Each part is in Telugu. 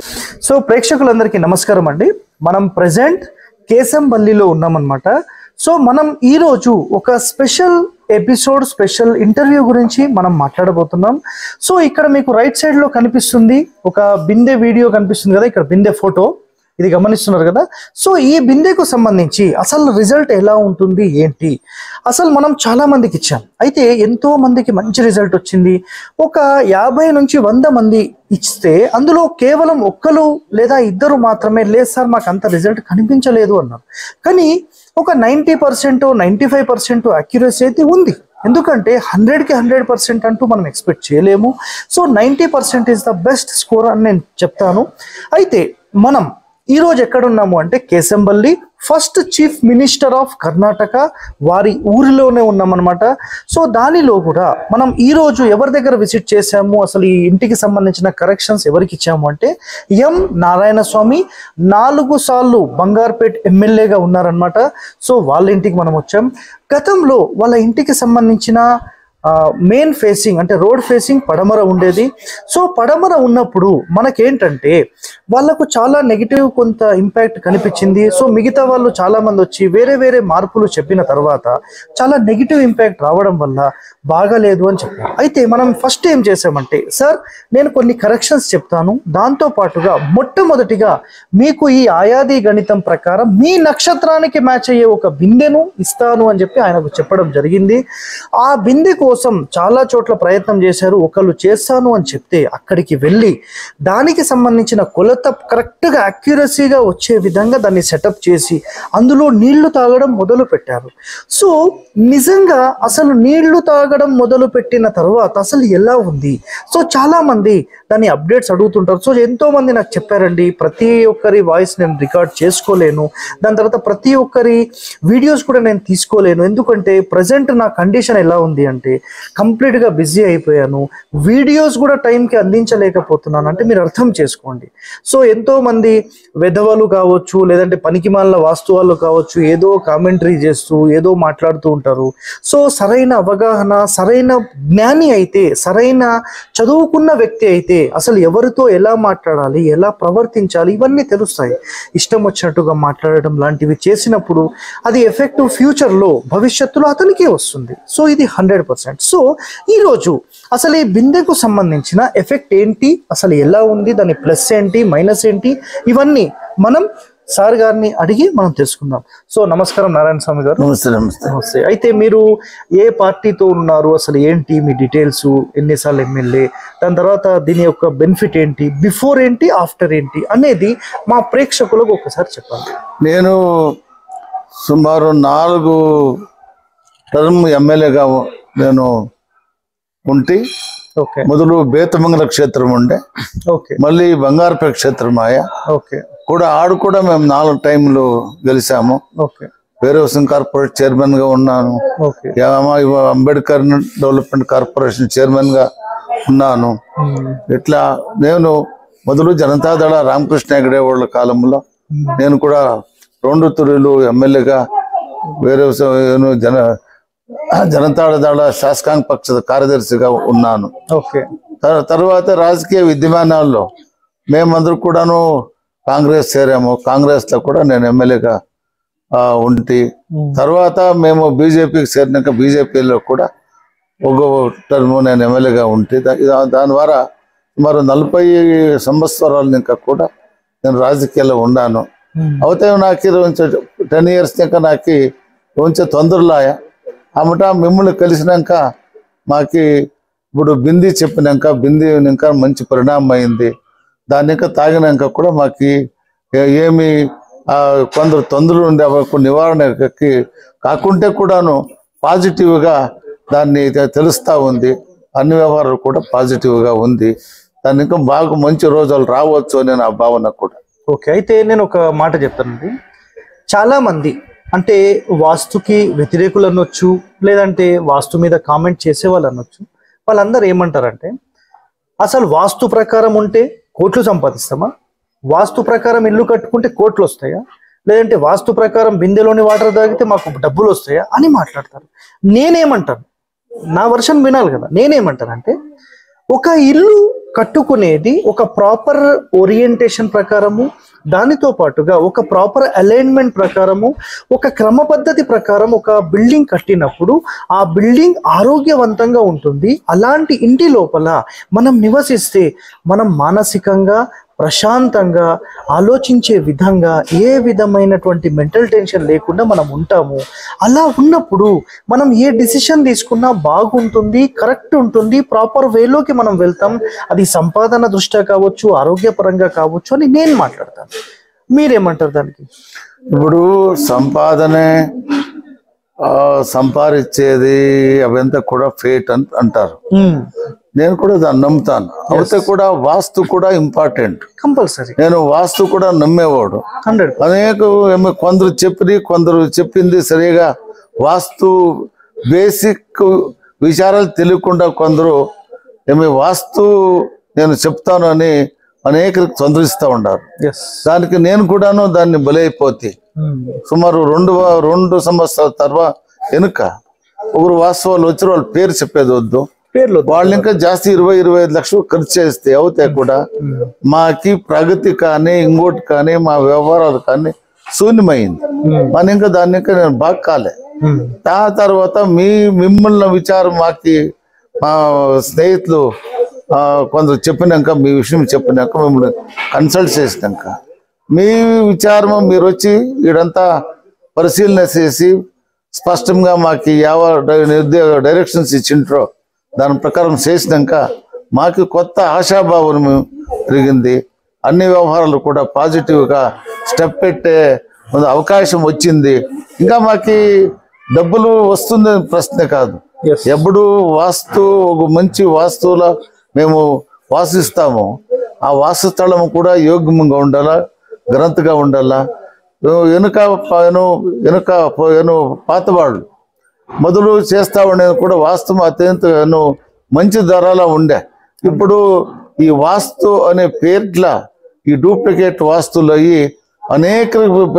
సో ప్రేక్షకులందరికీ నమస్కారం అండి మనం ప్రజెంట్ కేశంబల్లిలో ఉన్నామన్నమాట సో మనం ఈరోజు ఒక స్పెషల్ ఎపిసోడ్ స్పెషల్ ఇంటర్వ్యూ గురించి మనం మాట్లాడబోతున్నాం సో ఇక్కడ మీకు రైట్ సైడ్ లో కనిపిస్తుంది ఒక బిందె వీడియో కనిపిస్తుంది కదా ఇక్కడ బిందె ఫోటో ఇది గమనిస్తున్నారు కదా సో ఈ బిందెకు సంబంధించి అసలు రిజల్ట్ ఎలా ఉంటుంది ఏంటి అసలు మనం చాలా మందికి ఇచ్చాం అయితే ఎంతో మందికి మంచి రిజల్ట్ వచ్చింది ఒక యాభై నుంచి వంద మంది ఇస్తే అందులో కేవలం ఒక్కరు లేదా ఇద్దరు మాత్రమే లేదు సార్ మాకు అంత రిజల్ట్ కనిపించలేదు అన్నారు కానీ ఒక ninety percent ninety five percent accuracy అయితే ఉంది ఎందుకంటే హండ్రెడ్కి హండ్రెడ్ పర్సెంట్ అంటూ మనం ఎక్స్పెక్ట్ చేయలేము so ninety percent is the best score అని నేను చెప్తాను అయితే మనం ఈ రోజు ఎక్కడున్నాము అంటే Keshamballi first chief minister of Karnataka వారి ఊరిలోనే ఉన్నామన్నమాట సో దానిలో కూడా మనం ఈ రోజు ఎవరి దగ్గర విజిట్ చేశాము అసలు ఈ ఇంటికి సంబంధించిన కరెక్షన్స్ ఎవరికి ఇచ్చాము అంటే ఎం నారాయణ స్వామి నాలుగు సార్లు బంగార్పేట్ ఎమ్మెల్యేగా ఉన్నారనమాట సో వాళ్ళ ఇంటికి మనం వచ్చాం గతంలో వాళ్ళ ఇంటికి సంబంధించిన మెయిన్ ఫేసింగ్ అంటే రోడ్ ఫేసింగ్ పడమర ఉండేది సో పడమర ఉన్నప్పుడు మనకేంటంటే వాళ్ళకు చాలా నెగిటివ్ కొంత ఇంపాక్ట్ కనిపించింది సో మిగతా వాళ్ళు చాలా మంది వచ్చి వేరే వేరే మార్పులు చెప్పిన తర్వాత చాలా నెగిటివ్ ఇంపాక్ట్ రావడం వల్ల బాగాలేదు అని చెప్పారు అయితే మనం ఫస్ట్ ఏం చేసామంటే సార్ నేను కొన్ని కరెక్షన్స్ చెప్తాను దాంతో పాటుగా మొట్టమొదటిగా మీకు ఈ ఆయాది గణితం ప్రకారం మీ నక్షత్రానికి మ్యాచ్ అయ్యే ఒక బిందెను ఇస్తాను అని చెప్పి ఆయనకు చెప్పడం జరిగింది ఆ బిందె కోసం చాలా చోట్ల ప్రయత్నం చేశారు ఒకళ్ళు చేస్తాను అని చెప్తే అక్కడికి వెళ్ళి దానికి సంబంధించిన కొలత కరెక్ట్గా అక్యురసీగా వచ్చే విధంగా దాన్ని సెటప్ చేసి అందులో నీళ్లు తాగడం మొదలు పెట్టారు సో నిజంగా అసలు నీళ్లు తాగడం మొదలు పెట్టిన తర్వాత అసలు ఎలా ఉంది సో చాలా మంది దాని అప్డేట్స్ అడుగుతుంటారు సో ఎంతో మంది నాకు చెప్పారండి ప్రతి ఒక్కరి వాయిస్ నేను రికార్డ్ చేసుకోలేను దాని తర్వాత ప్రతి ఒక్కరి వీడియోస్ కూడా నేను తీసుకోలేను ఎందుకంటే ప్రజెంట్ నా కండిషన్ ఎలా ఉంది అంటే కంప్లీట్ గా బిజీ అయిపోయాను వీడియోస్ కూడా టైంకి అందించలేకపోతున్నాను అంటే మీరు అర్థం చేసుకోండి సో ఎంతో మంది వెధవలు కావచ్చు లేదంటే పనికిమాలిన వాస్తువాళ్ళు కావచ్చు ఏదో కామెంటరీ చేస్తూ ఏదో మాట్లాడుతూ ఉంటారు సో సరైన అవగాహన సరైన జ్ఞాని అయితే సరైన చదువుకున్న వ్యక్తి అయితే అసలు ఎవరితో ఎలా మాట్లాడాలి ఎలా ప్రవర్తించాలి ఇవన్నీ తెలుస్తాయి ఇష్టం వచ్చినట్టుగా మాట్లాడడం లాంటివి చేసినప్పుడు అది ఎఫెక్టివ్ ఫ్యూచర్లో భవిష్యత్తులో అతనికే వస్తుంది సో ఇది హండ్రెడ్ పర్సెంట్ సో ఈరోజు అసలు ఈ బిందెకు సంబంధించిన ఎఫెక్ట్ ఏంటి అసలు ఎలా ఉంది దాని ప్లస్ ఏంటి మైనస్ ఏంటి ఇవన్నీ మనం సార్ గారిని అడిగి మనం తెలుసుకుందాం సో నమస్కారం నారాయణ స్వామి గారు నమస్తే నమస్తే నమస్తే అయితే మీరు ఏ పార్టీతో ఉన్నారు అసలు ఏంటి మీ డీటెయిల్స్ ఎన్నిసార్లు ఎమ్మెల్యే దాని తర్వాత దీని యొక్క బెనిఫిట్ ఏంటి బిఫోర్ ఏంటి ఆఫ్టర్ ఏంటి అనేది మా ప్రేక్షకులకు ఒకసారి చెప్పండి నేను సుమారు నాలుగు టర్మ్ ఎమ్మెల్యేగా నేను ఉంటి ఓకే మొదలు బేతమంగళ క్షేత్రం ఉండే ఓకే మళ్ళీ బంగారపేట క్షేత్రం ఆయా ఓకే కూడా ఆడు కూడా మేము నాలుగు టైంలు గెలిచాము ఓకే వేరేవసం కార్పొరేట్ చైర్మన్ గా ఉన్నాను ఓకే యామ ఇవ అంబేద్కర్ డెవలప్మెంట్ కార్పొరేషన్ చైర్మన్ గా ఉన్నాను ఇట్లా నేను మొదలు జనతాదళ రామకృష్ణ హెగడే వాళ్ళ కాలంలో నేను కూడా రెండు తురులు ఎమ్మెల్యేగా వేరే స- నేను జన జనతాదళ శాసకాంగ పక్ష కార్యదర్శిగా ఉన్నాను ఓకే తర్- తర్వాత రాజకీయ విద్యమానాల్లో మేమందరూ కూడాను కాంగ్రెస్ చేరాము కాంగ్రెస్ లో కూడా నేను ఎమ్మెల్యేగా ఆ, ఉంటి తర్వాత మేము బీజేపీకి చేరినాక బీజేపీలో కూడా ఒక టర్మ్ నేను ఎమ్మెల్యేగా ఉంటే దా- దా- దాని ద్వారా సుమారు నలభై సంవత్సరాలు ఇంకా కూడా నేను రాజకీయాల్లో ఉన్నాను అవుతే నాకు కొంచెం టెన్ ఇయర్స్ ఇంకా నాకు కొంచెం తొందరలాయా అమ్మట మిమ్మల్ని కలిసినాక మాకి ఇప్పుడు బింది చెప్పినాక బింది ఇంకా మంచి పరిణామం అయింది దాన్ని ఇంకా తాగినాక కూడా మాకి ఏ- ఏమి ఆ, కొందరు తొందరలు ఉండే అవకు నివారణకి కాకుంటే కూడాను పాజిటివ్గా దాన్ని తె- తెలుస్తా ఉంది అన్ని వ్యవహారాలు కూడా పాజిటివ్గా ఉంది దాన్ని ఇంకా బాగా మంచి రోజులు రావచ్చు అని నా భావన కూడా ఓకే అయితే నేను ఒక మాట చెప్తానండి చాలా మంది అంటే వాస్తుకి వ్యతిరేకులు అనొచ్చు లేదంటే వాస్తు మీద కామెంట్ చేసే వాళ్ళు అనొచ్చు వాళ్ళందరూ ఏమంటారంటే అసలు వాస్తు ప్రకారం ఉంటే కోట్లు సంపాదిస్తామా వాస్తు ప్రకారం ఇల్లు కట్టుకుంటే కోట్లు వస్తాయా లేదంటే వాస్తు ప్రకారం బిందెలోని వాటర్ తాగితే మాకు డబ్బులు వస్తాయా అని మాట్లాడతారు నేనేమంటాను నా వర్షన్ వినాలి కదా నేనేమంటానంటే ఒక ఇల్లు కట్టుకునేది ఒక ప్రాపర్ ఓరియంటేషన్ ప్రకారము దానితో పాటుగా ఒక ప్రాపర్ అలైన్మెంట్ ప్రకారము ఒక క్రమ పద్ధతి ప్రకారం ఒక బిల్డింగ్ కట్టినప్పుడు ఆ బిల్డింగ్ ఆరోగ్యవంతంగా ఉంటుంది అలాంటి ఇంటి లోపల మనం నివసిస్తే మనం మానసికంగా ప్రశాంతంగా ఆలోచించే విధంగా ఏ విధమైనటువంటి మెంటల్ టెన్షన్ లేకుండా మనం ఉంటాము అలా ఉన్నప్పుడు మనం ఏ డిసిషన్ తీసుకున్నా బాగుంటుంది కరెక్ట్ ఉంటుంది ప్రాపర్ వేలోకి మనం వెళ్తాం అది సంపాదన దృష్ట్యా కావచ్చు ఆరోగ్యపరంగా కావచ్చు అని నేను మాట్లాడతాను మీరేమంటారు దానికి ఇప్పుడు సంపాదనే ఆ, సంపాదించేది అవంతా కూడా ఫేట్ అని అంటారు నేను కూడా దాన్ని నమ్ముతాను అయితే కూడా వాస్తు కూడా ఇంపార్టెంట్ కంపల్సరీ నేను వాస్తు కూడా నమ్మేవాడు హండ్రెడ్ అనేక ఏమో కొందరు చెప్పి కొందరు చెప్పింది సరిగా వాస్తు బేసిక్ విచారాలు తెలియకుండా కొందరు ఏమి వాస్తు నేను చెప్తాను అని అనేకరికి తొందరిస్తూ ఉన్నారు ఎస్ దానికి నేను కూడాను దాన్ని బలైపోతే సుమారు రెండు వా- రెండు సంవత్సరాల తర్వాత వెనుక ఒకరు వాస్తవాలు వచ్చి వాళ్ళ పేరు చెప్పేది వద్దు పేర్లు వాళ్ళు ఇంకా జాస్తి ఇరవై ఇరవై ఐదు లక్షలు ఖర్చు చేస్తే అవుతాయి కూడా మాకి ప్రగతి కానీ ఇంకోటి కానీ మా వ్యవహారాలు కానీ శూన్యమైంది మన ఇంకా దాన్ని ఇంకా నేను బాగా కాలే ఆ తర్వాత మీ మిమ్మల్ని విచారం మాకి మా స్నేహితులు ఆ, కొందరు చెప్పినాక మీ విషయం చెప్పినాక మిమ్మల్ని కన్సల్ట్ చేసినాక మీ విచారం మీరు వచ్చి ఈడంతా పరిశీలన చేసి స్పష్టంగా మాకు యావ నిర్దేశ డైరెక్షన్స్ ఇచ్చిండ్రో దాని ప్రకారం చేసినాక మాకు కొత్త ఆశాభావం పెరిగింది అన్ని వ్యవహారాలు కూడా పాజిటివ్గా స్టెప్ పెట్టే ఒక అవకాశం వచ్చింది ఇంకా మాకి డబ్బులు వస్తుందని ప్రశ్నే కాదు ఎస్ ఎప్పుడు వాస్తు ఒక మంచి వాస్తువులో మేము వాసిస్తాము ఆ వాసు స్థలం కూడా యోగ్యంగా ఉండాలా గ్రంథగా ఉండాలా వెనుక పను వెనుక పోయాను పాతవాళ్ళు మొదలు చేస్తా ఉండేది కూడా వాస్తవం అత్యంత ను మంచి ధరలో ఉండే ఇప్పుడు ఈ వాస్తు అనే పేర్ల ఈ డూప్లికేట్ వాస్తులు అయ్యి అనేక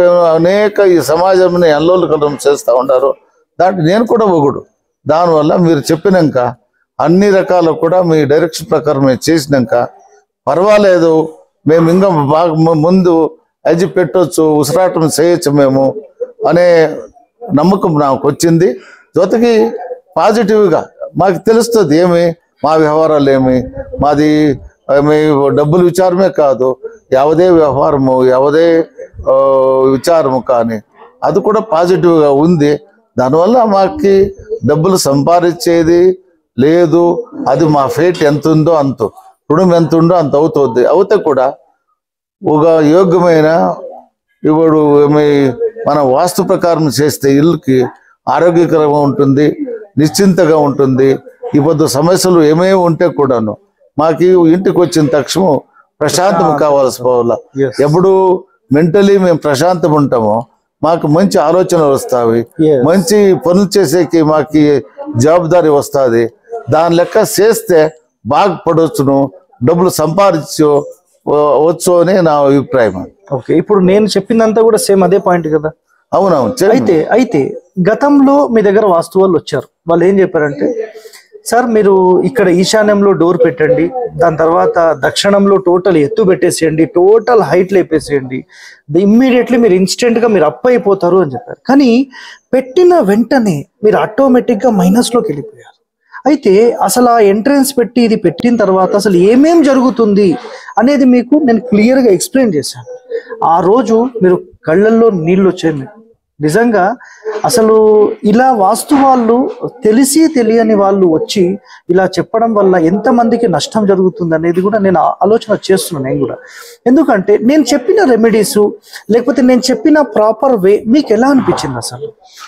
అనేక ఈ సమాజంని అల్లోలకలం చేస్తూ ఉన్నారు దాంట్లో నేను కూడా ఒకడు దానివల్ల మీరు చెప్పినాక అన్ని రకాలు కూడా మీ డైరెక్షన్ ప్రకారం మేము చేసినాక పర్వాలేదు మేము ఇంకా బాగా ము- ముందు అజి పెట్టొచ్చు ఉసిరాటం చేయొచ్చు మేము అనే నమ్మకం నాకు వచ్చింది జೊತೆಗೆ పాజిటివ్గా మాకు తెలుస్తుంది ఏమి మా వ్యవహారాలు ఏమి మాది ఏమి డబ్బుల విచారమే కాదు యావదే వ్యవహారము యావదే ఆ, విచారము కానీ అది కూడా పాజిటివ్గా ఉంది దానివల్ల మాకి డబ్బులు సంపాదించేది లేదు అది మా ఫేట్ ఎంత ఉందో అంత రుణం ఎంత ఉందో అంత అవుతుంది అవుతే కూడా ఒక యోగ్యమైన ఇప్పుడు ఏమి మన వాస్తు ప్రకారం చేస్తే ఇల్లుకి ఆరోగ్యకరంగా ఉంటుంది నిశ్చింతగా ఉంటుంది ఇప్పుడు సమస్యలు ఏమేమి ఉంటే కూడాను మాకు ఇంటికి వచ్చిన తక్షణం ప్రశాంతం కావాల్సి పోవాల Yes. ఎప్పుడు మెంటలీ మేము ప్రశాంతం ఉంటామో మాకు మంచి ఆలోచనలు వస్తాయి Yes. మంచి పనులు చేసేకి మాకు జవాబుదారీ వస్తుంది దాని లెక్క చేస్తే బాగుపడవచ్చును డబ్బులు సంపాదించు వచ్చు అని నా అభిప్రాయం ఓకే ఇప్పుడు నేను చెప్పిందంతా కూడా సేమ్ అదే పాయింట్ కదా అవునవును చెప్పు. అయితే అయితే గతంలో మీ దగ్గర వాస్తు వాళ్ళు వచ్చారు వాళ్ళు ఏం చెప్పారంటే సార్ మీరు ఇక్కడ ఈశాన్యంలో డోర్ పెట్టండి దాని తర్వాత దక్షిణంలో టోటల్ ఎత్తు పెట్టేసేయండి టోటల్ హైట్ లేపేసేయండి ఇమ్మీడియట్లీ మీరు ఇన్స్టెంట్ గా మీరు అప్ అయిపోతారు అని చెప్పారు కానీ పెట్టిన వెంటనే మీరు ఆటోమేటిక్ గా మైనస్ లోకి వెళ్ళిపోయారు అయితే అసలు ఆ ఎంట్రన్స్ పెట్టి ఇది పెట్టిన తర్వాత అసలు ఏమేం జరుగుతుంది అనేది మీకు నేను క్లియర్ గా ఎక్స్ప్లెయిన్ చేశాను ఆ రోజు మీరు కళ్ళల్లో నీళ్ళు వచ్చాయి మీకు నిజంగా అసలు ఇలా వాస్తు వాళ్ళు తెలిసి తెలియని వాళ్ళు వచ్చి ఇలా చెప్పడం వల్ల ఎంతమందికి నష్టం జరుగుతుంది అనేది కూడా నేను ఆ- ఆలోచన చేస్తున్నాను నేను కూడా ఎందుకంటే నేను చెప్పిన రెమెడీస్ లేకపోతే నేను చెప్పిన ప్రాపర్ వే మీకు ఎలా అనిపించింది అసలు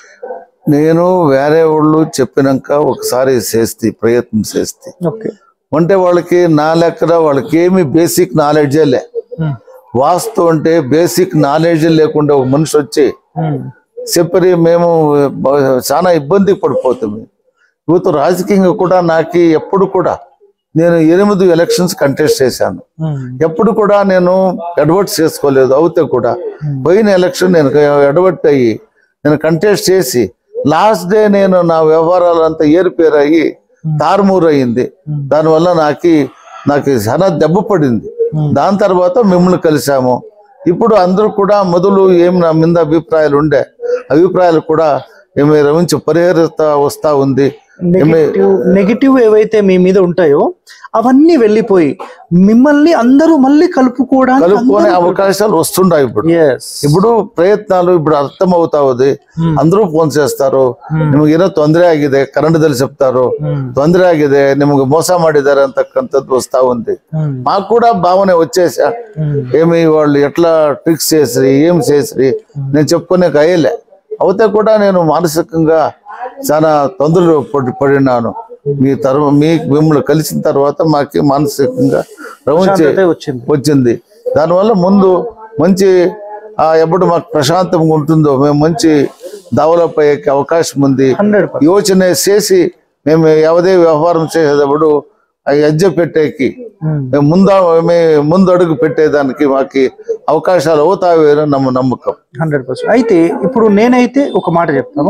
నేను వేరే వాళ్ళు చెప్పినాక ఒకసారి చేస్తే ప్రయత్నం చేస్తే ఓకే అంటే వాళ్ళకి నా లెక్కన వాళ్ళకి ఏమి బేసిక్ నాలెడ్జే లే వాస్తు అంటే బేసిక్ నాలెడ్జ్ లేకుండా ఒక మనిషి వచ్చి చెప్పరి మేము బ- చాలా ఇబ్బంది పడిపోతుంది యూత్ రాజకీయంగా కూడా నాకు ఎప్పుడు కూడా నేను ఎనిమిది ఎలక్షన్స్ కంటెస్ట్ చేశాను ఎప్పుడు కూడా నేను అడ్వర్ట్ చేసుకోలేదు అవుతే కూడా పోయిన ఎలక్షన్ నేను అడ్వర్ట్ అయ్యి నేను కంటెస్ట్ చేసి లాస్ట్ డే నేను నా వ్యవహారాలంతా ఏరుపేరు అయ్యి తారుమూరు అయింది దానివల్ల నాకు నాకు చాలా దెబ్బ పడింది Hmm. దాని తర్వాత మిమ్మల్ని కలిసాము ఇప్పుడు అందరూ కూడా మొదలు ఏం నా మీద అభిప్రాయాలు ఉండే అభిప్రాయాలు కూడా ఏమి రవించి పరిహరిస్తా వస్తా ఉంది నెగిటివ్ నెగిటివ్ ఏవైతే మీ మీద ఉంటాయో అవన్నీ వెళ్ళిపోయి మిమ్మల్ని అందరూ మళ్ళీ కలుపుకోవడానికి కలుపుకునే అవకాశాలు వస్తుంటాయి ఇప్పుడు ఎస్ ఇప్పుడు ಪ್ರಯತ್ನಾలు ఇప్పుడు అర్థం అవుతా ఉంది అందరూ ಫೋನ್ చేస్తారు ನಿಮಗೆ ಏನೋ ತೊಂದರೆ ಆಗಿದೆ ಕನ್ನಡದಲ್ಲಿ చెప్తారు ತೊಂದರೆ ಆಗಿದೆ ನಿಮಗೆ ಮೋಸ ಮಾಡಿದ್ದಾರೆ ಅಂತಕ್ಕಂಥದ್ದು వస్తా ఉంది మాకు కూడా భావన వచ్చేసా ఏమి వాళ్ళు ఎట్లా ట్రిక్స్ చేసి ఏం చేసి నేను చెప్పుకునే అయ్యలే అవుతే కూడా నేను మానసికంగా చాలా తొందరలు పడి పడినాను మీ తర్వాత మీ మిమ్మల్ని కలిసిన తర్వాత మాకి మానసికంగా రవించి వచ్చింది వచ్చింది దానివల్ల ముందు మంచి ఆ ఎప్పుడు మాకు ప్రశాంతంగా ఉంటుందో మేము మంచి డెవలప్ అయ్యే అవకాశం ఉంది హండ్రెడ్ యోచన చేసి మేము ಯಾವುದೇ వ్యవహారం చేసేటప్పుడు ఆ ఎజ్జ పెట్టేకి మేము ముందు మేము ముందు అడుగు పెట్టేదానికి మాకు అవకాశాలు అవుతాయి అని నమ్మ నమ్మకం హండ్రెడ్ పర్సెంట్ అయితే ఇప్పుడు నేనైతే ఒక మాట చెప్తాను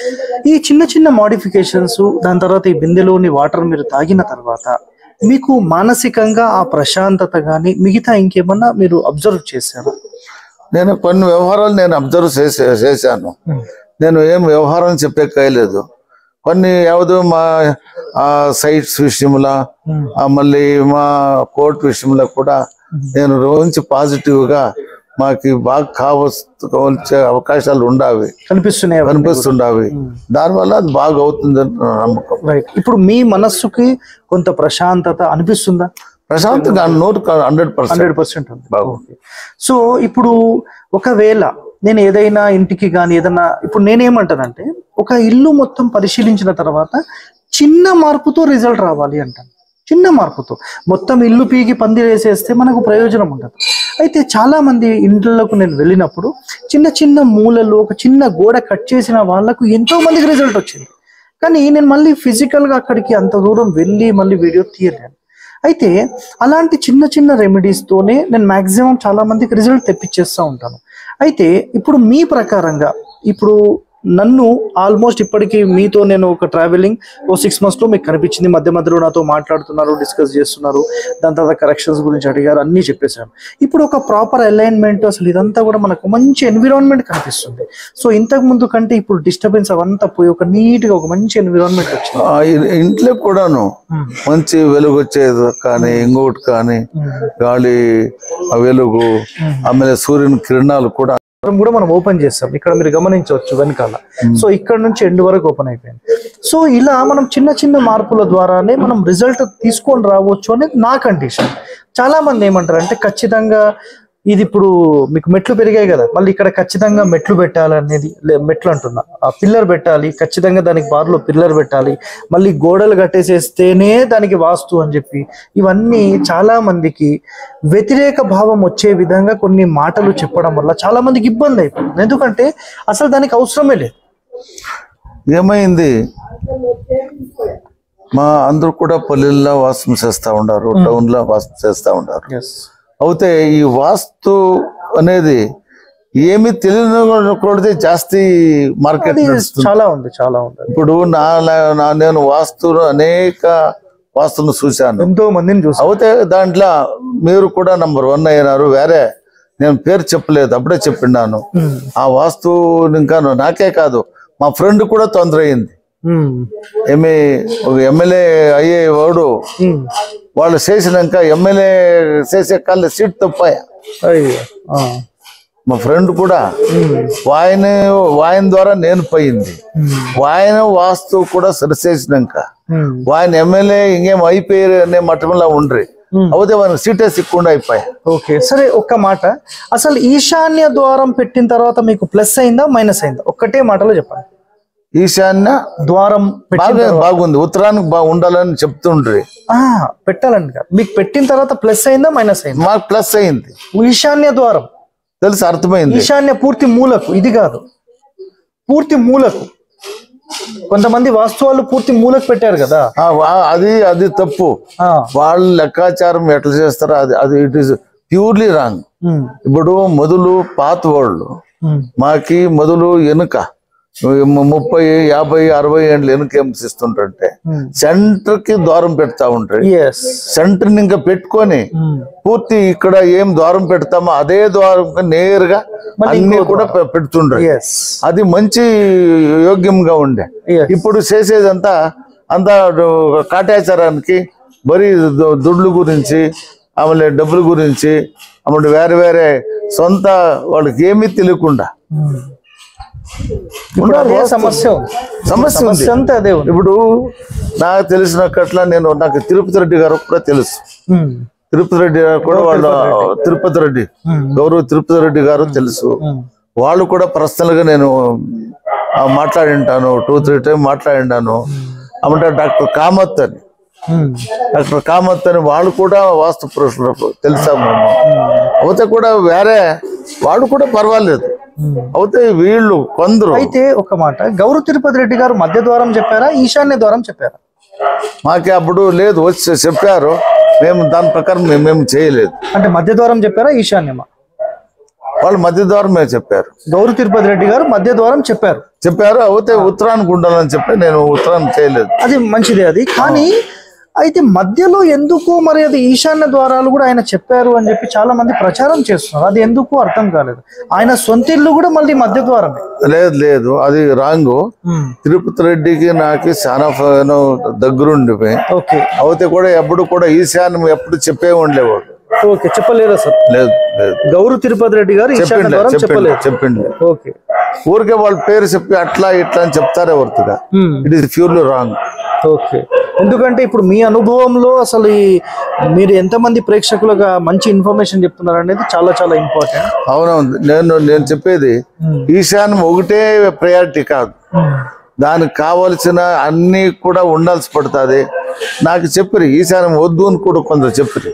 ఈ చిన్న చిన్న మోడిఫికేషన్స్ దాని తర్వాత ఈ బిందెలోని వాటర్ మీరు తాగిన తర్వాత మీకు మానసికంగా ఆ ప్రశాంతత కానీ మిగతా ఇంకేమన్నా మీరు అబ్జర్వ్ చేశారా నేను కొన్ని వ్యవహారాలు నేను అబ్జర్వ్ చేసే చేశాను నేను ఏం వ్యవహారం చెప్పే కాయలేదు కొన్ని యావదు మా ఆ సైట్స్ విషయంలో ఆ మళ్ళీ మా కోర్టు విషయంలో కూడా నేను రోజు పాజిటివ్ గా మాకు బాగా కావచ్చే అవకాశాలు ఉండావి కనిపిస్తున్నాయి అవన్నీ. కనిపిస్తుండావి దానివల్ల అది బాగా అవుతుందని నా నమ్మకం రైట్ ఇప్పుడు మీ మనస్సుకి కొంత ప్రశాంతత అనిపిస్తుందా ప్రశాంతంగా నూరు హండ్రెడ్ పర్సెంట్ హండ్రెడ్ పర్సెంట్ ఉంది బాగు. ఓకే సో ఇప్పుడు ఒకవేళ నేను ఏదైనా ఇంటికి కానీ ఏదైనా ఇప్పుడు నేనేమంటానంటే ఒక ఇల్లు మొత్తం పరిశీలించిన తర్వాత చిన్న మార్పుతో రిజల్ట్ రావాలి అంటాను చిన్న మార్పుతో మొత్తం ఇల్లు పీకి పందిరి వేసేస్తే మనకు ప్రయోజనం ఉండదు అయితే చాలా మంది ఇండ్లకు నేను వెళ్ళినప్పుడు చిన్న చిన్న మూలలు ఒక చిన్న గోడ కట్ చేసిన వాళ్ళకు ఎంతో మందికి రిజల్ట్ వచ్చింది కానీ నేను మళ్ళీ physical గా అక్కడికి అంత దూరం వెళ్ళి మళ్ళీ వీడియో తీయలేను అయితే అలాంటి చిన్న చిన్న రెమెడీస్ తోనే నేను మాక్సిమం చాలా మందికి రిజల్ట్ తెప్పించేస్తూ ఉంటాను అయితే ఇప్పుడు మీ ప్రకారంగా ఇప్పుడు నన్ను ఆల్మోస్ట్ ఇప్పటికీ మీతో నేను ఒక ట్రావెలింగ్ ఓ సిక్స్ మంత్స్ లో మీకు కనిపించింది మధ్య మధ్యలో నాతో మాట్లాడుతున్నారు డిస్కస్ చేస్తున్నారు దాని తర్వాత కరెక్షన్స్ గురించి అడిగారు అన్నీ చెప్పేశాను ఇప్పుడు ఒక ప్రాపర్ అలైన్మెంట్ అసలు ఇదంతా కూడా మనకు మంచి ఎన్విరాన్మెంట్ కనిపిస్తుంది సో ఇంతకు ముందు కంటే ఇప్పుడు డిస్టర్బెన్స్ అవంతా పోయి ఒక నీట్ గా ఒక మంచి ఎన్విరాన్మెంట్ వచ్చింది ఆ ఇ- ఇంట్లో కూడాను మంచి వెలుగు వచ్చేది కానీ ఇంకొకటి కానీ గాలి ఆ వెలుగు ఆమె సూర్యుని కిరణాలు కూడా ద్వారం కూడా మనం ఓపెన్ చేస్తాం ఇక్కడ మీరు గమనించవచ్చు వెనకాల సో ఇక్కడ నుంచి ఎండ్ వరకు ఓపెన్ అయిపోయింది సో ఇలా మనం చిన్న చిన్న మార్పుల ద్వారానే మనం రిజల్ట్ తీసుకొని రావచ్చు అనేది నా కండిషన్ చాలా మంది ఏమంటారు అంటే ఖచ్చితంగా ఇది ఇప్పుడు మీకు మెట్లు పెరిగాయి కదా మళ్ళీ ఇక్కడ ఖచ్చితంగా మెట్లు పెట్టాలనేది లే- మెట్లు అంటున్నా ఆ పిల్లర్ పెట్టాలి ఖచ్చితంగా దానికి బార్లో పిల్లర్ పెట్టాలి మళ్ళీ గోడలు కట్టేసేస్తేనే దానికి వాస్తు అని చెప్పి ఇవన్నీ చాలా మందికి వ్యతిరేక భావం వచ్చే విధంగా కొన్ని మాటలు చెప్పడం వల్ల చాలా మందికి ఇబ్బంది అయిపోతుంది ఎందుకంటే అసలు దానికి అవసరమే లేదు ఏమైంది మా అందరూ కూడా పల్లెల్లో వాసం చేస్తా ఉన్నారు టౌన్ లో వాసం చేస్తా ఉన్నారు అయితే ఈ వాస్తు అనేది ఏమి తెలియని కొడితే జాస్తి మార్కెట్ అది నడుస్తుంది చాలా ఉంది చాలా ఉంది ఇప్పుడు నా నా నేను వాస్తులు అనేక వాస్తులను చూశాను ఎంతో మందిని చూసాం అయితే దాంట్లో మీరు కూడా నంబర్ వన్ అయినారు వేరే నేను పేరు చెప్పలేదు అప్పుడే చెప్పిన్నాను ఆ వాస్తు ఇంకా నాకే కాదు మా ఫ్రెండ్ కూడా తొందర అయింది ఏమి ఒక ఎమ్మెల్యే అయ్యే వాడు వాళ్ళు చేసినాక ఎమ్మెల్యే చేసే కళ్ళు సీట్ తప్పాయా అయ్యో ఆ. మా ఫ్రెండ్ కూడా వాయన వాయన ద్వారా నేను పోయింది వాయన వాస్తు కూడా సరిచేసినాక ఉమ్. వాయన ఎమ్మెల్యే ఇంకేం అయిపోయారు అనే మట్టంలో ఉండ్రి అవుతే వానికి సీటే సిక్కుండా అయిపోయా ఓకే సరే ఒక్క మాట అసలు ఈశాన్య ద్వారం పెట్టిన తర్వాత మీకు ప్లస్ అయిందా మైనస్ అయిందా ఒక్కటే మాటలో చెప్పండి ఈశాన్య ద్వారం పెట్టి బాగా బాగుంది ఉత్తరానికి బాగా ఉండాలని చెప్తుండ్రి ఆ, పెట్టాలండి కాదు. మీకు పెట్టిన తర్వాత ప్లస్ అయిందా మైనస్ అయిందా మాకు ప్లస్ అయింది ఈశాన్య ద్వారం తెలుసు అర్థమైంది ఈశాన్య పూర్తి మూలకు ఇది కాదు పూర్తి మూలకు కొంతమంది వాస్తవాలు పూర్తి మూలకు పెట్టారు కదా ఆ, వా- అది అది తప్పు ఆ, వాళ్ళ లెక్కాచారం ఎట్లా చేస్తారో అది అది it is purely wrong um, ఇప్పుడు మొదలు పాత వాళ్ళు ఉమ్, మాకి మొదలు వెనుక ము- ముప్పై యాభై అరవై ఏళ్ళు వెనుక ఏం చేస్తుంటారంటే సెంటర్ కి ద్వారం పెడతా ఉంటారు ఎస్ సెంటర్ ఇంకా పెట్టుకొని పూర్తి ఇక్కడ ఏం ద్వారం పెడతామో అదే ద్వారం నేరుగా అన్ని కూడా పె- పెడుతుండ్రు ఎస్ అది మంచి యోగ్యంగా ఉండే Yes. ఇప్పుడు చేసేదంతా అంతా డు- కాటాచారానికి మరి దు- దుడ్లు గురించి ఆమె డబ్బుల గురించి ఆమె వేరే వేరే సొంత వాళ్ళకి ఏమీ తెలియకుండా ఇప్పుడు అదే సమస్య ఉంది. సమస్య ఉంది సమస్య అంతా అదే ఉంది ఇప్పుడు నాకు తెలిసిన కట్ల నేను నాకు తిరుపతి రెడ్డి గారు కూడా తెలుసు ఉమ్. తిరుపతి రెడ్డి గారు కూడా వాళ్ళు తిరుపతి రెడ్డి గౌరవ తిరుపతి రెడ్డి గారు తెలుసు ఉమ్. వాళ్ళు కూడా పర్సనల్ గా నేను ఆ, మాట్లాడింటాను టూ త్రీ టైం మాట్లాడింటాను అమంటే డాక్టర్ కామత్ అని ఉమ్. డాక్టర్ కామత్ అని వాళ్ళు కూడా వాస్తు పురుషులకు తెలుసా మేము అయితే కూడా వేరే వాళ్ళు కూడా పర్వాలేదు అయితే వీళ్ళు కొందరు అయితే ఒక మాట గౌరవ తిరుపతి రెడ్డి గారు మధ్య ద్వారం చెప్పారా ఈశాన్య ద్వారం చెప్పారా మాకే అప్పుడు లేదు వచ్చి చెప్పారు మేము దాని ప్రకారం మేమేం చేయలేదు అంటే మధ్య ద్వారం చెప్పారా ఈశాన్యమా వాళ్ళు మధ్య ద్వారమే చెప్పారు గౌరవ తిరుపతి రెడ్డి గారు మధ్య ద్వారం చెప్పారు చెప్పారు అయితే ఉత్తరానికి ఉండాలని చెప్పి నేను ఉత్తరాన్ని చేయలేదు అది మంచిదే అది కానీ అయితే మధ్యలో ఎందుకు మరి అది ఈశాన్య ద్వారాలు కూడా ఆయన చెప్పారు అని చెప్పి చాలా మంది ప్రచారం చేస్తున్నారు అది ఎందుకు అర్థం కాలేదు ఆయన సొంత ఇల్లు కూడా మళ్ళీ మధ్య ద్వారమే లేదు లేదు అది రాంగు తిరుపతి రెడ్డికి నాకు చాలా ఫ- దగ్గరుండిపోయి ఓకే అయితే కూడా ఎప్పుడు కూడా ఈశాన్యం ఎప్పుడు చెప్పే ఉండేవాడు ఓకే చెప్పలేదా సార్ లేదు లేదు గౌరవ తిరుపతి రెడ్డి గారు ఈశాన్య చెప్పిండే ద్వారం చెప్పిండే చెప్పలేదు చెప్పిండే ఓకే ఊరికే వాళ్ళ పేరు చెప్పి అట్లా ఇట్లా అని చెప్తారే వర్తుగా Hmm. It is purely wrong okay ఎందుకంటే ఇప్పుడు మీ అనుభవంలో అసలు ఈ మీరు ఎంతమంది ప్రేక్షకులుగా మంచి ఇన్ఫర్మేషన్ చెప్తున్నారు అనేది చాలా చాలా ఇంపార్టెంట్ అవునవును నేను నేను చెప్పేది ఈశాన్యం ఒకటే ప్రయారిటీ కాదు దానికి కావలసిన అన్ని కూడా ఉండాల్సి పడుతుంది నాకు చెప్పిరి ఈశాన్యం వద్దు అని కూడా కొందరు చెప్పిరి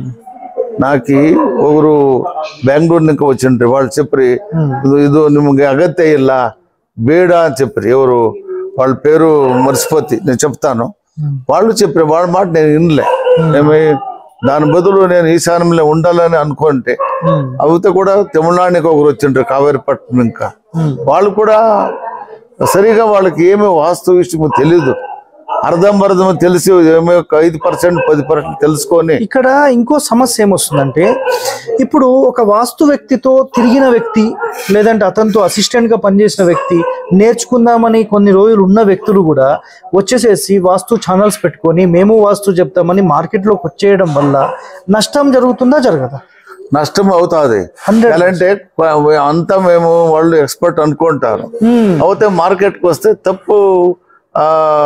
నాకు ఒకరు బెంగళూరు నుంచి వచ్చిండ్రి వాళ్ళు చెప్పి ఇది నిಮಗೆ అగత్య ಇಲ್ಲ ಬೇಡ అని చెప్పారు ఎవరు వాళ్ళ పేరు మర్చిపోతి నేను చెప్తాను వాళ్ళు చెప్పారు వాళ్ళ మాట నేను వినలే ఏమి దాని బదులు నేను ఈశాన్యంలో ఉండాలని అనుకుంటే అయితే కూడా తమిళనాడుకి ఒకరు వచ్చిండ్రు కావేరిపట్నం ఇంకా వాళ్ళు కూడా సరిగా వాళ్ళకి ఏమీ వాస్తు విషయం తెలీదు అర్ధం అర్ధం తెలిసి ఏమో ఒక ఐదు పర్సెంట్ పది పర్సెంట్ తెలుసుకొని ఇక్కడ ఇంకో సమస్య ఏమొస్తుందంటే ఇప్పుడు ఒక వాస్తు వ్యక్తితో తిరిగిన వ్యక్తి లేదంటే అతనితో అసిస్టెంట్ గా పనిచేసిన వ్యక్తి నేర్చుకుందామని కొన్ని రోజులు ఉన్న వ్యక్తులు కూడా వచ్చేసేసి వాస్తు ఛానల్స్ పెట్టుకొని మేము వాస్తు చెప్తామని మార్కెట్లోకి వచ్చేయడం వల్ల నష్టం జరుగుతుందా జరగదా నష్టం అవుతుంది Hundred ఎలా అంటే అంతా మేము వాళ్ళు ఎక్స్పర్ట్ అనుకుంటారు అయితే మార్కెట్కి వస్తే తప్పు ఆ,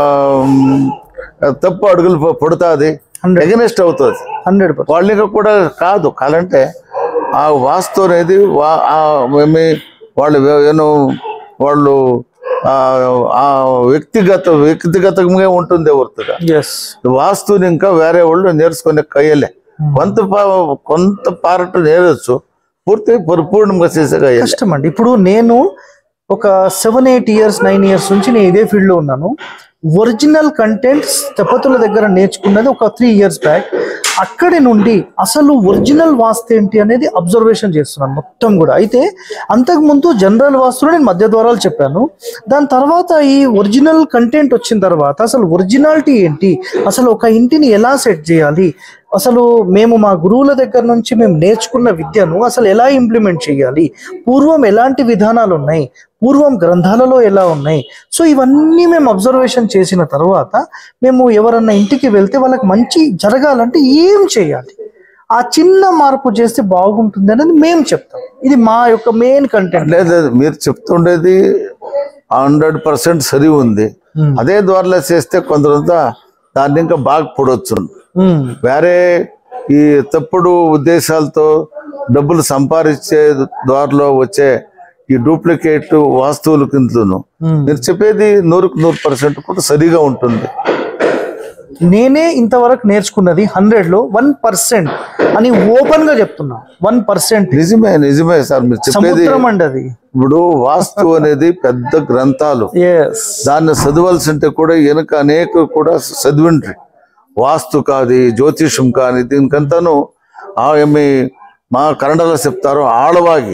తప్పు అడుగులు ప- పడుతుంది ఎగనెస్ట్ అవుతుంది హండ్రెడ్ పర్సెంట్ వాళ్ళకి కూడా కాదు కాలంటే ఆ వాస్తు అనేది వా- ఆ ఏమి వాళ్ళు ఏను వాళ్ళు ఆ ఆ వ్యక్తిగత వ్యక్తిగతంగా ఉంటుంది ఎవరిగా ఎస్ వాస్తుని ఇంకా వేరే వాళ్ళు నేర్చుకునే కయ్యలే కొంత పా- కొంత పారట నేర్చు పూర్తి పరిపూర్ణంగా చేసే కయ్యలే కష్టం అండి ఇప్పుడు నేను ఒక seven eight years nine years నుంచి నేను ఇదే ఫీల్డ్ లో ఉన్నాను ఒరిజినల్ కంటెంట్ స్థపతుల దగ్గర నేర్చుకున్నది ఒక త్రీ ఇయర్స్ బ్యాక్ అక్కడి నుండి అసలు ఒరిజినల్ వాస్తు ఏంటి అనేది అబ్జర్వేషన్ చేస్తున్నాను మొత్తం కూడా అయితే అంతకుముందు జనరల్ వాస్తులో నేను మధ్య ద్వారాలు చెప్పాను దాని తర్వాత ఈ ఒరిజినల్ కంటెంట్ వచ్చిన తర్వాత అసలు ఒరిజినాలిటీ ఏంటి అసలు ఒక ఇంటిని ఎలా సెట్ చేయాలి అసలు మేము మా గురువుల దగ్గర నుంచి మేము నేర్చుకున్న విద్యను అసలు ఎలా ఇంప్లిమెంట్ చేయాలి పూర్వం ఎలాంటి విధానాలు ఉన్నాయి పూర్వం గ్రంథాలలో ఎలా ఉన్నాయి సో ఇవన్నీ మేము అబ్జర్వేషన్ చేసిన తర్వాత మేము ఎవరన్నా ఇంటికి వెళ్తే వాళ్ళకి మంచి జరగాలంటే ఏం చేయాలి ఆ చిన్న మార్పు చేస్తే బాగుంటుంది అనేది మేము చెప్తాం ఇది మా యొక్క మెయిన్ కంటెంట్ లేదు లేదు మీరు చెప్తుండేది హండ్రెడ్ పర్సెంట్ సరి ఉంది అదే ద్వారా చేస్తే కొందరంతా దాన్ని ఇంకా బాగా పొడవచ్చు వేరే ఈ తప్పుడు ఉద్దేశాలతో డబ్బులు సంపాదించే ద్వారాలో వచ్చే ఈ డూప్లికేట్ వాస్తువుల కిందను మీరు చెప్పేది నూరుకు నూరు పర్సెంట్ కూడా సరిగా ఉంటుంది నేనే ఇంతవరకు నేర్చుకున్నది హండ్రెడ్ లో వన్ పర్సెంట్ అని ఓపెన్ గా చెప్తున్నా వన్ పర్సెంట్ నిజమే నిజమే సార్ మీరు చెప్పేది సముద్రం అండి అది ఇప్పుడు వాస్తు అనేది పెద్ద గ్రంథాలు ఎస్ దాన్ని చదవాల్సి ఉంటే కూడా వెనుక అనేక కూడా చదివిండ్రి వాస్తు కాది జ్యోతిషం కానీ దీనికంతాను ఆ ఏమి మా కన్నడలో చెప్తారు ఆళವಾಗಿ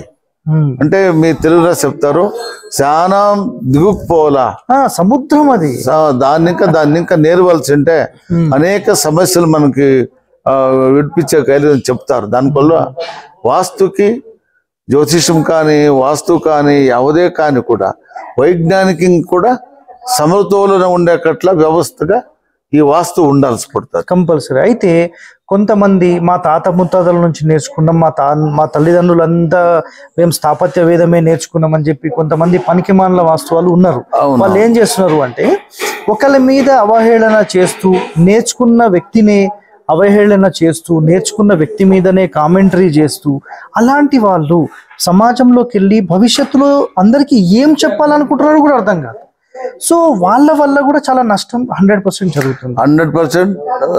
ఉమ్. అంటే మీ తెలుగులో చెప్తారు చాలా దిగుకుపోలా ఆ, సముద్రం అది సా- దాన్ని ఇంకా దాన్ని ఇంకా నేర్వలసి ఉంటే అనేక సమస్యలు మనకి ఆ, విడిపించే కైలు చెప్తారు దానివల్ల వాస్తుకి జ్యోతిషం కానీ వాస్తు కానీ ಯಾವುದೇ కానీ కూడా వైజ్ఞానికం కూడా సమతోలన ఉండేటట్ల వ్యవస్థగా ఈ వాస్తు ఉండాల్సి పడుతుంది కంపల్సరీ అయితే కొంతమంది మా తాత ముత్తాతల నుంచి నేర్చుకున్నాం మా తా మా తల్లిదండ్రులంతా మేము స్థాపత్య వేదమే నేర్చుకున్నాం అని చెప్పి కొంతమంది పనికిమాల వాస్తవాలు ఉన్నారు అవును. వాళ్ళు ఏం చేస్తున్నారు అంటే ఒకళ్ళ మీద అవహేళన చేస్తూ నేర్చుకున్న వ్యక్తినే అవహేళన చేస్తూ నేర్చుకున్న వ్యక్తి మీదనే కామెంటరీ చేస్తూ అలాంటి వాళ్ళు సమాజంలోకి వెళ్ళి భవిష్యత్తులో అందరికీ ఏం చెప్పాలనుకుంటున్నారో కూడా అర్థం కాదు సో వాళ్ళ వల్ల కూడా చాలా నష్టం హండ్రెడ్ పర్సెంట్ జరుగుతుంది హండ్రెడ్ పర్సెంట్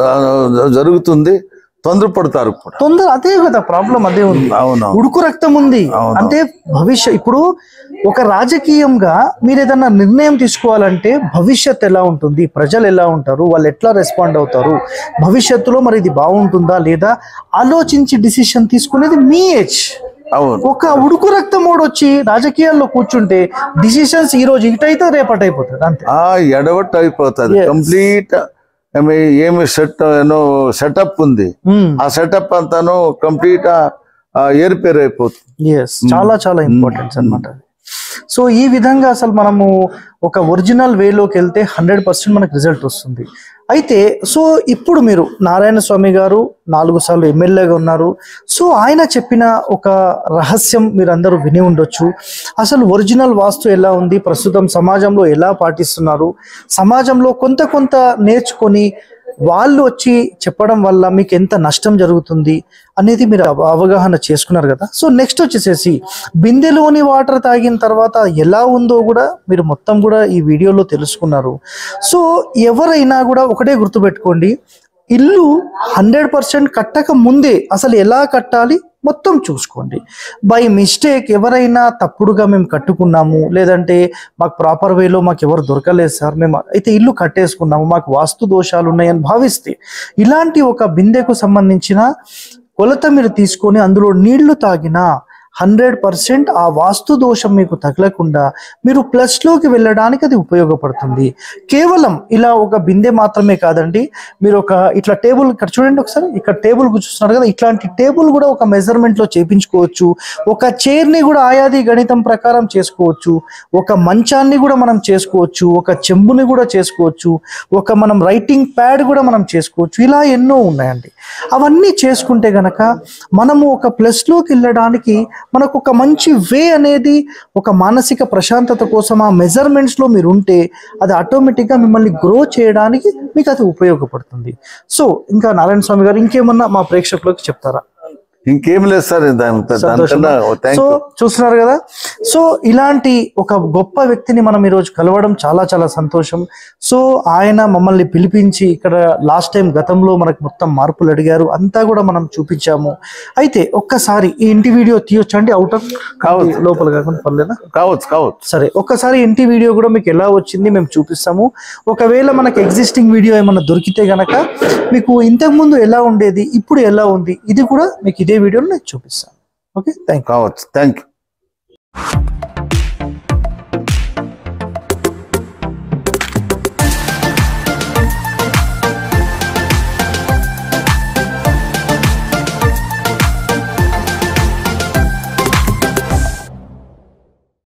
జరుగుతుంది తొందరపడతారు కూడా తొందర అదే కదా ప్రాబ్లం అదే ఉంది అవును ఉడుకు రక్తం ఉంది అవును. అంటే భవిష్యత్ ఇప్పుడు ఒక రాజకీయంగా మీరు ఏదన్నా నిర్ణయం తీసుకోవాలంటే భవిష్యత్ ఎలా ఉంటుంది ప్రజలు ఎలా ఉంటారు వాళ్ళు ఎట్లా రెస్పాండ్ అవుతారు భవిష్యత్తులో మరి ఇది బాగుంటుందా లేదా ఆలోచించి డిసిషన్ తీసుకునేది మీ ఏజ్ అవును ఒక ఉడుకు రక్తమోడు వచ్చి రాజకీయాల్లో కూర్చుంటే డిసిషన్స్ ఈ రోజు ఇటైతే రేపటి అయిపోతుంది అంతే ఆ ఎడవట్ అయిపోతుంది Yes. కంప్లీట్ ఏమి ఏమి సెట్ ఏనో సెటప్ ఉంది ఉమ్. ఆ సెటప్ అంతాను కంప్లీట్ ఏరిపేరు అయిపోతుంది ఎస్ చాలా చాలా ఇంపార్టెంట్ అన్నమాట సో ఈ విధంగా అసలు మనము ఒక ఒరిజినల్ వేలోకి వెళ్తే హండ్రెడ్ పర్సెంట్ మనకు రిజల్ట్ వస్తుంది అయితే సో ఇప్పుడు మీరు నారాయణ స్వామి గారు నాలుగు సార్లు ఎమ్మెల్యేగా ఉన్నారు సో ఆయన చెప్పిన ఒక రహస్యం మీరు అందరూ విని ఉండొచ్చు అసలు ఒరిజినల్ వాస్తు ఎలా ఉంది ప్రస్తుతం సమాజంలో ఎలా పాటిస్తున్నారు సమాజంలో కొంత కొంత నేర్చుకొని వాళ్ళు వచ్చి చెప్పడం వల్ల మీకు ఎంత నష్టం జరుగుతుంది అనేది మీరు అవ- అవగాహన చేసుకున్నారు కదా సో నెక్స్ట్ వచ్చేసేసి బిందెలోని వాటర్ తాగిన తర్వాత ఎలా ఉందో కూడా మీరు మొత్తం కూడా ఈ వీడియోలో తెలుసుకున్నారు సో ఎవరైనా కూడా ఒకటే గుర్తుపెట్టుకోండి ఇల్లు హండ్రెడ్ పర్సెంట్ కట్టక ముందే అసలు ఎలా కట్టాలి మొత్తం చూసుకోండి బై మిస్టేక్ ఎవరైనా తప్పుడుగా మేము కట్టుకున్నాము లేదంటే మాకు ప్రాపర్ వేలో మాకు ఎవరు దొరకలేదు సార్ మేము అయితే ఇల్లు కట్టేసుకున్నాము మాకు వాస్తు దోషాలు ఉన్నాయని భావిస్తే ఇలాంటి ఒక బిందెకు సంబంధించిన కొలత మీరు తీసుకొని అందులో నీళ్లు తాగినా హండ్రెడ్ పర్సెంట్ ఆ వాస్తు దోషం మీకు తగలకుండా మీరు ప్లస్ లోకి వెళ్ళడానికి అది ఉపయోగపడుతుంది కేవలం ఇలా ఒక బిందె మాత్రమే కాదండి మీరు ఒక ఇట్లా టేబుల్ ఇక్కడ చూడండి ఒకసారి ఇక్కడ టేబుల్ చూస్తున్నారు కదా ఇట్లాంటి టేబుల్ కూడా ఒక మెజర్మెంట్ లో చేపించుకోవచ్చు ఒక చైర్ ని కూడా ఆయాది గణితం ప్రకారం చేసుకోవచ్చు ఒక మంచాన్ని కూడా మనం చేసుకోవచ్చు ఒక చెంబుని కూడా చేసుకోవచ్చు ఒక మనం రైటింగ్ ప్యాడ్ కూడా మనం చేసుకోవచ్చు ఇలా ఎన్నో ఉన్నాయండి అవన్నీ చేసుకుంటే గనక మనము ఒక ప్లస్ లోకి వెళ్ళడానికి మనకు ఒక మంచి వే అనేది ఒక మానసిక ప్రశాంతత కోసం ఆ మెజర్మెంట్స్ లో మీరు ఉంటే అది ఆటోమేటిక్ గా మిమ్మల్ని గ్రో చేయడానికి మీకు అది ఉపయోగపడుతుంది సో ఇంకా నారాయణ స్వామి గారు ఇంకేమన్నా మా ప్రేక్షకులకు చెప్తారా ఇంకేం లేదు సార్ దాని దానికన్నా థ్యాంక్ సో యూ చూస్తున్నారు కదా సో ఇలాంటి ఒక గొప్ప వ్యక్తిని మనం ఈరోజు కలవడం చాలా చాలా సంతోషం సో ఆయన మమ్మల్ని పిలిపించి ఇక్కడ లాస్ట్ టైం గతంలో మనకు మొత్తం మార్పులు అడిగారు అంతా కూడా మనం చూపించాము అయితే ఒక్కసారి ఈ ఇంటి వీడియో తీయొచ్చండి అవుట్ ఆఫ్ కావచ్చు. లోపల కాకుండా పర్లేదా కావచ్చు కావచ్చు సరే ఒక్కసారి ఇంటి వీడియో కూడా మీకు ఎలా వచ్చింది మేము చూపిస్తాము ఒకవేళ మనకి ఎగ్జిస్టింగ్ వీడియో ఏమన్నా దొరికితే గనక మీకు ఇంతకు ముందు ఎలా ఉండేది ఇప్పుడు ఎలా ఉంది ఇది కూడా మీకు ఇదే వీడియోలో నేను చూపిస్తాను ఓకే థ్యాంక్ కావచ్చు థ్యాంక్ యూ